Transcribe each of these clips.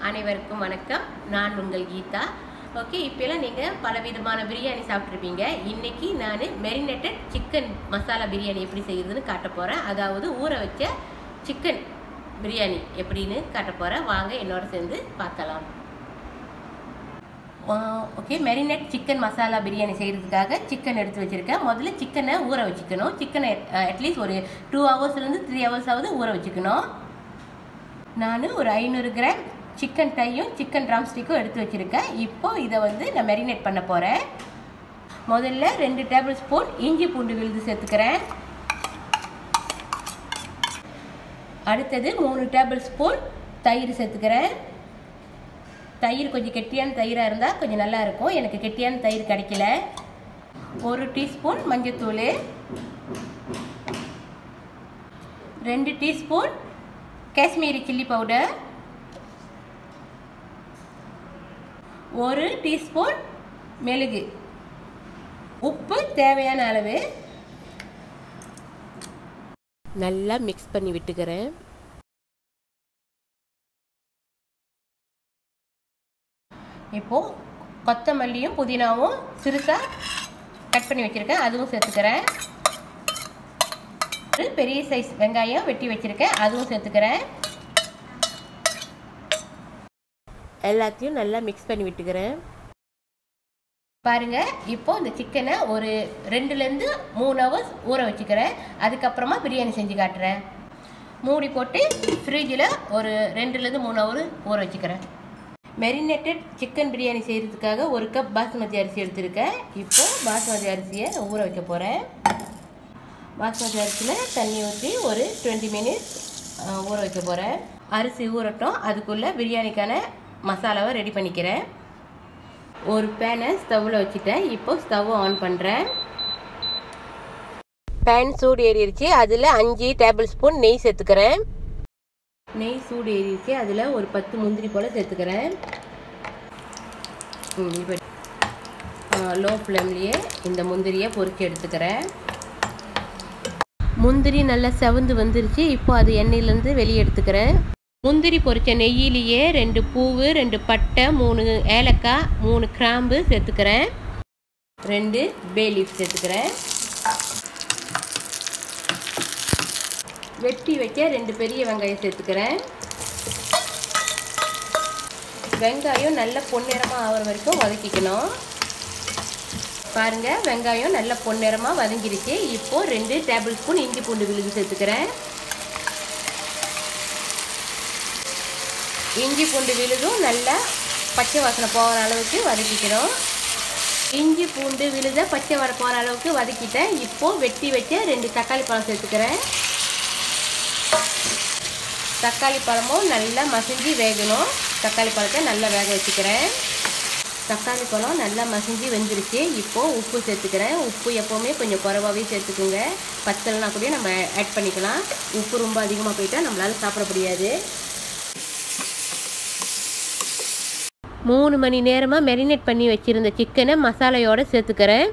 அனைவருக்கும் வணக்கம் நான் உங்கள் கீதா ஓகே இப்போலாம் நீங்கள் பலவிதமான பிரியாணி சாப்பிட்ருப்பீங்க இன்னைக்கு நான் மெரினேட்டட் சிக்கன் மசாலா பிரியாணி எப்படி செய்யுதுன்னு காட்ட போகிறேன் அதாவது ஊற வச்ச சிக்கன் பிரியாணி எப்படின்னு காட்ட போகிறேன் வாங்க என்னோட சேர்ந்து பார்க்கலாம் okay marinate chicken masala biryani செய்கிறதுக்காக சிக்கன் எடுத்து வச்சுருக்கேன் முதல்ல சிக்கனை ஊற வச்சுக்கணும் சிக்கனை அட்லீஸ்ட் ஒரு டூ ஹவர்ஸ்லேருந்து த்ரீ ஹவர்ஸாவது ஊற வச்சுக்கணும் நான் ஒரு ஐநூறு கிராம் சிக்கன் டையும் சிக்கன் ட்ராம்ஸ்டிக்கும் எடுத்து வச்சுருக்கேன் இப்போ இதை வந்து நான் மெரினேட் பண்ண போகிறேன் முதல்ல ரெண்டு டேபிள் ஸ்பூன் இஞ்சி பூண்டு விழுது சேர்த்துக்கிறேன் அடுத்தது மூணு டேபிள் ஸ்பூன் தயிர் சேர்த்துக்கிறேன் தயிர் கொஞ்சம் கெட்டியான தயிராக இருந்தால் கொஞ்சம் நல்லா இருக்கும் எனக்கு கெட்டியான தயிர் கிடைக்கல ஒரு டீஸ்பூன் மஞ்சத்தூள் ரெண்டு டீஸ்பூன் காஷ்மீரி சில்லி பவுடர் ஒரு டீஸ்பூன் மெழுகு உப்பு தேவையான அளவு நல்லா மிக்ஸ் பண்ணி விட்டுக்கிறேன் இப்போது கொத்தமல்லியும் புதினாவும் சிறுசாக கட் பண்ணி வச்சுருக்கேன் அதுவும் சேர்த்துக்கிறேன் ஒரு பெரிய சைஸ் வெங்காயம் வெட்டி வச்சுருக்கேன் அதுவும் சேர்த்துக்கிறேன் எல்லாத்தையும் நல்லா மிக்ஸ் பண்ணி விட்டுக்கிறேன் பாருங்க இப்போ இந்த சிக்கனை ஒரு ரெண்டுலேருந்து மூணு ஹவர்ஸ் ஊற வச்சுக்கிறேன் அதுக்கப்புறமா பிரியாணி செஞ்சு காட்டுறேன் மூடி போட்டு ஃப்ரிட்ஜில் ஒரு ரெண்டுலேருந்து மூணு ஹவர் ஊற வச்சுக்கிறேன் மெரினேட்டட் சிக்கன் பிரியாணி செய்கிறதுக்காக ஒரு கப் பாஸ்மதி அரிசி எடுத்திருக்கேன் இப்போது பாஸ்மதி அரிசியை ஊற வைக்க போகிறேன் பாஸ்மதி அரிசியில் தண்ணி ஊற்றி ஒரு டுவெண்ட்டி மினிட்ஸ் ஊற வைக்க போகிறேன் அரிசி ஊறட்டும் அதுக்குள்ளே பிரியாணிக்கான மசாலாவை ரெடி பண்ணிக்கிறேன் ஒரு பேனை ஸ்டவ்வில் வச்சுட்டேன் இப்போ ஸ்டவ் ஆன் பண்ணுறேன் பேன் சூடு ஏறிடுச்சு அதில் அஞ்சு டேபிள் ஸ்பூன் நெய் சேர்த்துக்கிறேன் நெய் சூடு ஏறிடுச்சு அதில் ஒரு பத்து முந்திரி போல் சேர்த்துக்கிறேன் இப்போ லோ ஃப்ளேம்லேயே இந்த முந்திரியை பொறிச்சு எடுத்துக்கிறேன் முந்திரி நல்லா செவந்து வந்துருச்சு இப்போ அது எண்ணெயிலேருந்து வெளியே எடுத்துக்கிறேன் முந்திரி பொரிச்ச நெய்யிலேயே ரெண்டு பூவு ரெண்டு பட்டை மூணு ஏலக்காய் மூணு கிராம்பு சேர்த்துக்கிறேன் ரெண்டு பே லீஃப் சேர்த்துக்கிறேன் வெட்டி வைக்க ரெண்டு பெரிய வெங்காயம் சேர்த்துக்கிறேன் வெங்காயம் நல்ல பொன்னிறமாக ஆகிற வரைக்கும் வதக்கிக்கணும் பாருங்கள் வெங்காயம் நல்ல பொன்னிறமாக வதங்கிருச்சு இப்போது ரெண்டு டேபிள் ஸ்பூன் இஞ்சி பூண்டு விழுது சேர்த்துக்கிறேன் இஞ்சி பூண்டு விழுதும் நல்லா பச்சை வாசனை போகிற அளவுக்கு வதக்கிக்கணும் இஞ்சி பூண்டு விழுத பச்சை வர போகிற அளவுக்கு வதக்கிட்டேன் இப்போது வெட்டி வச்ச ரெண்டு தக்காளி பழம் சேர்த்துக்கிறேன் தக்காளி பழமும் நல்லா மசிஞ்சு வேகணும் தக்காளி பழத்தை நல்லா வேக வச்சுக்கிறேன் தக்காளி பழம் நல்லா மசிஞ்சு வெந்துருச்சு இப்போது உப்பு சேர்த்துக்கிறேன் உப்பு எப்போவுமே கொஞ்சம் குறைவாகவே சேர்த்துக்குங்க பத்தலைனா கூட நம்ம ஆட் பண்ணிக்கலாம் உப்பு ரொம்ப அதிகமாக போயிட்டால் நம்மளால் சாப்பிட முடியாது மூணு மணி நேரமாக மெரினேட் பண்ணி வச்சுருந்த சிக்கனை மசாலையோடு சேர்த்துக்கிறேன்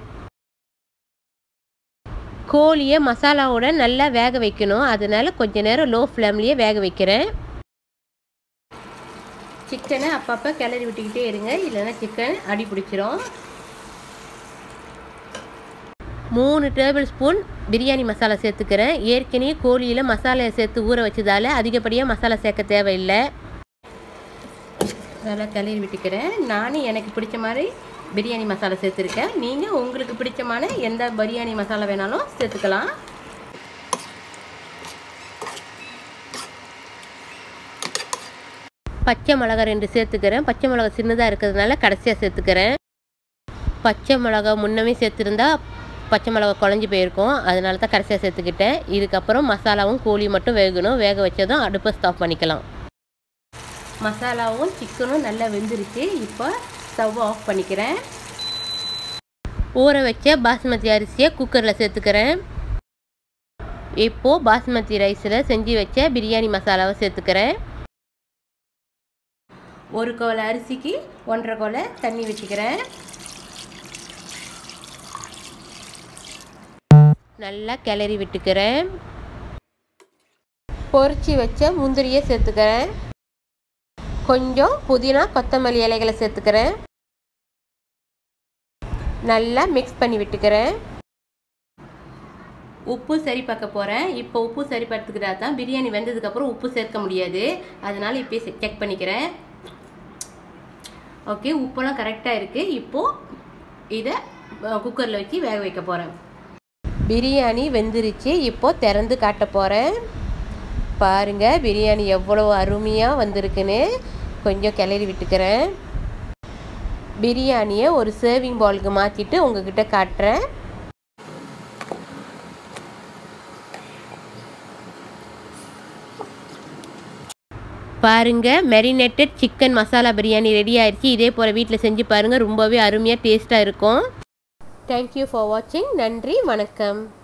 கோழியை மசாலாவோட நல்லா வேக வைக்கணும் அதனால கொஞ்ச நேரம் லோ ஃப்ளேம்லேயே வேக வைக்கிறேன் சிக்கனை அப்பப்போ கிளறி விட்டுக்கிட்டே இருங்க இல்லைன்னா சிக்கன் அடி பிடிச்சிரும் மூணு டேபிள் ஸ்பூன் பிரியாணி மசாலா சேர்த்துக்கிறேன் ஏற்கனவே கோழியில் மசாலா சேர்த்து ஊற வச்சதால அதிகப்படியாக மசாலா சேர்க்க தேவையில்லை நல்லா கிளறி விட்டுக்கிறேன் நானும் எனக்கு பிடிச்ச மாதிரி பிரியாணி மசாலா சேர்த்துருக்கேன் நீங்கள் உங்களுக்கு பிடிச்சமான எந்த பிரியாணி மசாலா வேணாலும் சேர்த்துக்கலாம் பச்சை மிளகா ரெண்டு சேர்த்துக்கிறேன் பச்சை மிளகா சின்னதாக இருக்கிறதுனால கடைசியாக சேர்த்துக்கிறேன் பச்சை மிளகா முன்னமே சேர்த்துருந்தா பச்சை மிளகா குழஞ்சி போயிருக்கும் அதனால தான் கடைசியாக சேர்த்துக்கிட்டேன் இதுக்கப்புறம் மசாலாவும் கோழி மட்டும் வேகணும் வேக வச்சதும் அடுப்பை ஸ்டாப் பண்ணிக்கலாம் மசாலாவும் சிக்கனும் நல்லா வெந்துருச்சு இப்போ ஸ்டவ் ஆஃப் பண்ணிக்கிறேன் ஊற வச்ச பாஸ்மதி அரிசியை குக்கரில் சேர்த்துக்கிறேன் இப்போது பாஸ்மதி ரைஸில் செஞ்சு வச்ச பிரியாணி மசாலாவை சேர்த்துக்கிறேன் ஒரு கோலை அரிசிக்கு ஒன்றரை கோலை தண்ணி வச்சுக்கிறேன் நல்லா கிளறி விட்டுக்கிறேன் பொரிச்சு வச்ச முந்திரியை சேர்த்துக்கிறேன் கொஞ்சம் புதினா கொத்தமல்லி இலைகளை சேர்த்துக்கிறேன் நல்லா மிக்ஸ் பண்ணி விட்டுக்கிறேன் உப்பு சரி பார்க்க போகிறேன் இப்போ உப்பு சரி பார்த்துக்கிட்டா தான் பிரியாணி வெந்ததுக்கப்புறம் உப்பு சேர்க்க முடியாது அதனால் இப்போயே செக் பண்ணிக்கிறேன் ஓகே உப்பெல்லாம் கரெக்டாக இருக்குது இப்போது இதை குக்கரில் வச்சு வேக வைக்க போகிறேன் பிரியாணி வெந்துருச்சு இப்போது திறந்து காட்ட போகிறேன் பாருங்கள் பிரியாணி எவ்வளோ அருமையாக வந்திருக்குன்னு கொஞ்சம் கிளறி விட்டுக்கிறேன் பிரியாணியை ஒரு சர்விங் பவுலுக்கு மாற்றிட்டு உங்ககிட்ட காட்டுறேன் பாருங்க marinated chicken masala biryani ready ஆயிடுச்சு இதே போல் வீட்டில் செஞ்சு பாருங்கள் ரொம்பவே அருமையாக டேஸ்ட்டாக இருக்கும் தேங்க்யூ ஃபார் வாட்சிங் நன்றி வணக்கம்